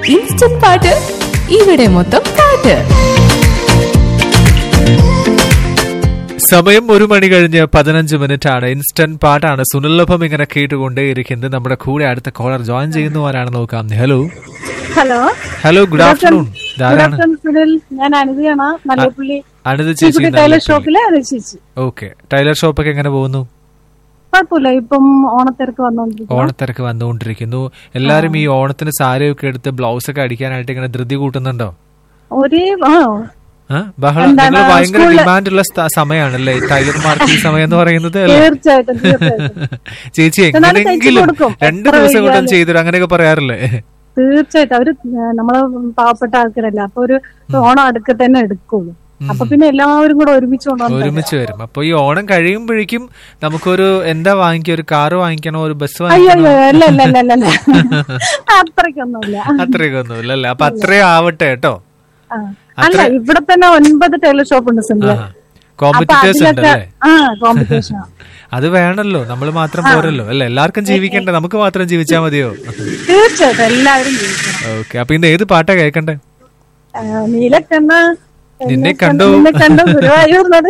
Instant പാട്ട് ഇവിടെ മൊത്തം പാട്ട് സമയം ഒരു മണി കഴിഞ്ഞ് പതിനഞ്ച് മിനിറ്റ് ആണ് ഇൻസ്റ്റന്റ് പാട്ടാണ് സുനിലഭം ഇങ്ങനെ കേട്ടുകൊണ്ടേയിരിക്കുന്നത് നമ്മുടെ കൂടെ അടുത്ത കോളർ ജോയിൻ ചെയ്യുന്നവരാണ് നോക്കാം hello hello hello good afternoon good ധാരാണ് ആഫ്റ്റർനൂൺ സുനിൽ ഞാൻ അനുജയാണ് മല്ലപ്പള്ളി അനിത ചീക്കുട്ടി ചേച്ചി ടൈലർ ഷോപ്പിലെ ചേച്ചി ഓക്കെ ടൈലർ ഷോപ്പൊക്കെ എങ്ങനെ പോകുന്നു കുഴപ്പമില്ല ഇപ്പം ഓണത്തിരക്ക് വന്നോണ്ടിരിക്കുന്നു ഓണത്തിരക്ക് വന്നുകൊണ്ടിരിക്കുന്നു എല്ലാരും ഈ ഓണത്തിന് സാരിയൊക്കെ എടുത്ത് ബ്ലൗസ് ഒക്കെ അടിക്കാനായിട്ട് ഇങ്ങനെ ധൃതി കൂട്ടുന്നുണ്ടോ ഒരു ആ ആ? ബഹളം എന്താണ് നിങ്ങൾ ഭയങ്കര സ്കൂളില്- ഡിമാൻഡ് ഉള്ള സ്ഥ- സമയമാണല്ലേ ടൈലർമാർക്ക് ഈ സമയം എന്ന് പറയുന്നത് അല്ലേ തീർച്ചയായിട്ടും തീർച്ചയായിട്ടും ചേച്ചി എന്നാലും തയ്ച്ച് എങ്ങനെയെങ്കിലും കൊടുക്കും. രണ്ടു എത്ര ദിവസം കൊണ്ടും വൈകിയാലും. ചെയ്തിട്ട് അങ്ങനെയൊക്കെ പറയാറില്ലേ തീർച്ചയായിട്ടും അവര് നമ്മള് പാവപ്പെട്ട ആൾക്കാരല്ല അപ്പൊ ഒരു ഓണം അടുക്ക തന്നെ എടുക്കുള്ളൂ അപ്പൊ പിന്നെ എല്ലാവരും കൂടെ ഒരുമിച്ച് കൊണ്ടുവന്നു ഒരുമിച്ച് വരും അപ്പൊ ഈ ഓണം കഴിയുമ്പോഴേക്കും നമുക്കൊരു എന്താ വാങ്ങിക്കുക ഒരു കാറ് വാങ്ങിക്കണോ ഒരു ബസ് അയ്യോ വാങ്ങിക്കണോ അയ്യോ അല്ല അല്ല അല്ല അല്ല അത്രയ്ക്കൊന്നുമില്ല അത്രയൊക്കെ ഒന്നുമില്ല അല്ലേ അപ്പൊ അത്രയും ആവട്ടെ കേട്ടോ ആ. അല്ല ഇവിടെ തന്നെ ഒൻപത് ടൈലർ ഷോപ്പ് ഉണ്ട് സിംഗിൾ അപ്പൊ കോമ്പറ്റീറ്റേഴ്സ് ഉണ്ട് അതിലൊക്കെ അല്ലേ ആ കോമ്പറ്റീഷൻ അത് വേണല്ലോ നമ്മൾ മാത്രം പോരല്ലോ അല്ലെ എല്ലാവർക്കും ജീവിക്കണ്ടേ നമുക്ക് മാത്രം ജീവിച്ചാൽ മതിയോ തീർച്ചയായിട്ടും എല്ലാവരും ജീവിക്കണം ഓക്കെ അപ്പൊ ഇന്ന് ഏത് പാട്ടാ കേൾക്കണ്ടേ ആ, നീലക്കണ്ണ നിന്നെ കണ്ടു. നിന്നെ കണ്ടു ഗുരുവായൂർ നട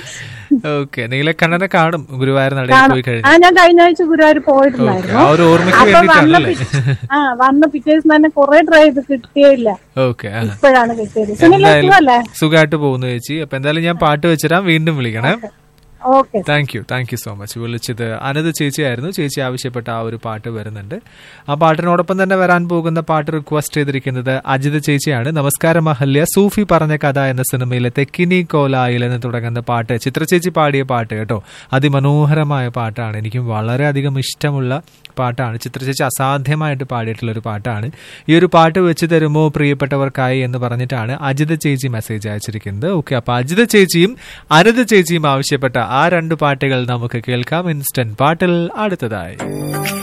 ഓക്കെ നീലക്കണ്ണനെ കാണും ഗുരുവായൂർ നടയിൽ പോയി ആ കഴിഞ്ഞു ഞാൻ കഴിഞ്ഞ ആഴ്ച ഗുരുവായൂർ ഓക്കെ പോയിട്ടുണ്ടായിരുന്നു ആ ഒരു ഓർമ്മയ്ക്ക് അപ്പൊ വന്ന വേണ്ടിട്ടാണല്ലേ പി- ആ വന്ന പിറ്റേഴ്സ് തന്നെ കുറെ ട്രൈ ചെയ്ത് കിട്ടിയില്ല ഓക്കെ ആ ഇപ്പോഴാണ് കിട്ടിയത് സുനിൽ എന്തായാലും അല്ലേ സുഖമായിട്ട് പോകുന്നു ചേച്ചി അപ്പൊ എന്തായാലും ഞാൻ പാട്ട് വെച്ചിടാം വീണ്ടും വിളിക്കണേ okay thank you thank you so much വിളിച്ചത് അനത് ചേച്ചിയായിരുന്നു ചേച്ചി ആവശ്യപ്പെട്ട ആ ഒരു പാട്ട് വരുന്നുണ്ട് ആ പാട്ടിനോടൊപ്പം തന്നെ വരാൻ പോകുന്ന പാട്ട് റിക്വസ്റ്റ് ചെയ്തിരിക്കുന്നത് അജിത് ചേച്ചിയാണ് നമസ്കാരം അഹല്യ സൂഫി പറഞ്ഞ കഥ എന്ന സിനിമയിലെ തെക്കിനി കോലായിൽ എന്ന് തുടങ്ങുന്ന പാട്ട് ചിത്രചേച്ചി പാടിയ പാട്ട് കേട്ടോ അതിമനോഹരമായ പാട്ടാണ് എനിക്കും വളരെയധികം ഇഷ്ടമുള്ള പാട്ടാണ് ചിത്രചേച്ചി അസാധ്യമായിട്ട് പാടിയിട്ടുള്ള ഒരു പാട്ടാണ് ഈ ഒരു പാട്ട് വെച്ച് തരുമോ പ്രിയപ്പെട്ടവർക്കായി എന്ന് പറഞ്ഞിട്ടാണ് അജിത ചേച്ചി മെസ്സേജ് അയച്ചിരിക്കുന്നത് ഓക്കെ അപ്പൊ അജിത ചേച്ചിയും അനിത ചേച്ചിയും ആവശ്യപ്പെട്ട ആ രണ്ട് പാട്ടുകൾ നമുക്ക് കേൾക്കാം ഇൻസ്റ്റന്റ് പാട്ടിൽ അടുത്തതായി